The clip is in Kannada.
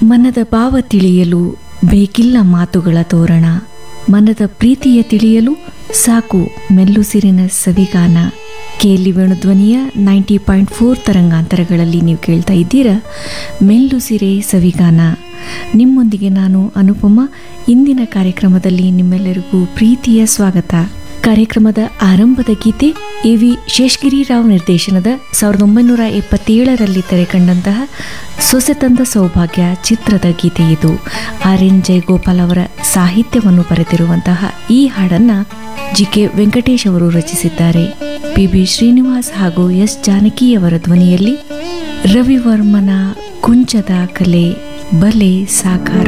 ಮನದ ಭಾವ ತಿಳಿಯಲು ಬೇಕಿಲ್ಲ ಮಾತುಗಳ ತೋರಣ ಮನದ ಪ್ರೀತಿಯ ತಿಳಿಯಲು ಸಾಕು ಮೆಲ್ಲುಸಿರಿನ ಸವಿಗಾನ ಕೇಲಿ ವೇಣುಧ್ವನಿಯ ನೈಂಟಿ ಪಾಯಿಂಟ್ ಫೋರ್ ತರಂಗಾಂತರಗಳಲ್ಲಿ ನೀವು ಕೇಳ್ತಾ ಇದ್ದೀರಾ ಮೆಲ್ಲುಸಿರೆ ಸವಿಗಾನ ನಿಮ್ಮೊಂದಿಗೆ ನಾನು ಅನುಪಮ ಇಂದಿನ ಕಾರ್ಯಕ್ರಮದಲ್ಲಿ ನಿಮ್ಮೆಲ್ಲರಿಗೂ ಪ್ರೀತಿಯ ಸ್ವಾಗತ ಕಾರ್ಯಕ್ರಮದ ಆರಂಭದ ಗೀತೆ ಎ ವಿ ಶೇಷಗಿರಿರಾವ್ ನಿರ್ದೇಶನದ ಸಾವಿರದ ಒಂಬೈನೂರ ಎಪ್ಪತ್ತೇಳರಲ್ಲಿ ತೆರೆಕಂಡಂತಹ ಸೊಸೆ ತಂದ ಸೌಭಾಗ್ಯ ಚಿತ್ರದ ಗೀತೆ ಇದು ಆರ್ ಎನ್ ಜಯಗೋಪಾಲ್ ಅವರ ಸಾಹಿತ್ಯವನ್ನು ಬರೆದಿರುವಂತಹ ಈ ಹಾಡನ್ನ ಜಿ ಕೆ ವೆಂಕಟೇಶ್ ಅವರು ರಚಿಸಿದ್ದಾರೆ ಪಿ ಬಿ ಶ್ರೀನಿವಾಸ್ ಹಾಗೂ ಎಸ್ ಜಾನಕಿ ಅವರ ಧ್ವನಿಯಲ್ಲಿ ರವಿವರ್ಮನ ಕುಂಚದ ಕಲೆ ಬಲೆ ಸಾಕಾರ